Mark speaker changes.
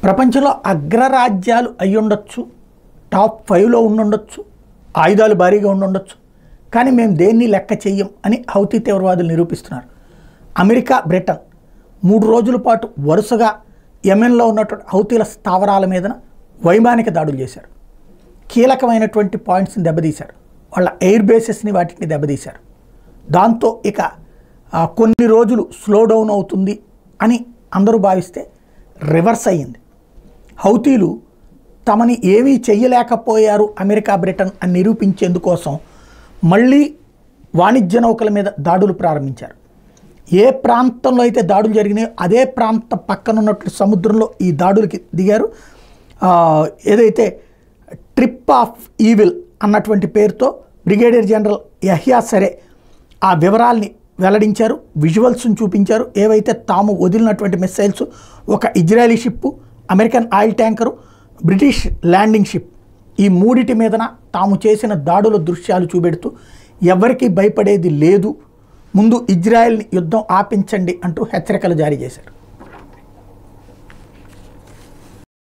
Speaker 1: ప్రపంచంలో అగ్రరాజ్యాలు అయి ఉండొచ్చు టాప్ ఫైవ్లో ఉండుండొచ్చు ఆయుధాలు భారీగా ఉండుండొచ్చు కానీ మేము దేన్ని లెక్క చెయ్యం అని హౌతీ తీవ్రవాదులు నిరూపిస్తున్నారు అమెరికా బ్రిటన్ మూడు రోజుల పాటు వరుసగా యెమెన్లో ఉన్నటువంటి హౌతీల స్థావరాల మీదన వైమానిక దాడులు చేశారు కీలకమైనటువంటి పాయింట్స్ని దెబ్బతీశారు వాళ్ళ ఎయిర్ బేసెస్ని వాటిని దెబ్బతీశారు దాంతో ఇక ఆ, కొన్ని రోజులు స్లో డౌన్ అవుతుంది అని అందరూ భావిస్తే రివర్స్ అయ్యింది హౌతీలు తమని ఏమీ చెయ్యలేకపోయారు అమెరికా బ్రిటన్ అని నిరూపించేందుకోసం మళ్ళీ వాణిజ్య నౌకల మీద దాడులు ప్రారంభించారు ఏ ప్రాంతంలో అయితే దాడులు జరిగినాయో అదే ప్రాంతం పక్కన ఉన్నటువంటి సముద్రంలో ఈ దాడులకి దిగారు ఆ, ఏదైతే ట్రిప్ ఆఫ్ ఈవిల్ అన్నటువంటి పేరుతో బ్రిగేడియర్ జనరల్ యహ్యా సరే ఆ వివరాల్ని వెల్లడించారు విజువల్స్ని చూపించారు ఏవైతే తాము వదిలినటువంటి మిసైల్స్ ఒక Israeli ship American oil tanker British landing ship ఈ మూడిటి మీదన తాము చేసిన దాడుల దృశ్యాలు చూపెడుతూ ఎవరికీ భయపడేది లేదు ముందు ఇజ్రాయెల్ని యుద్ధం ఆపించండి అంటూ హెచ్చరికలు జారీ చేశారు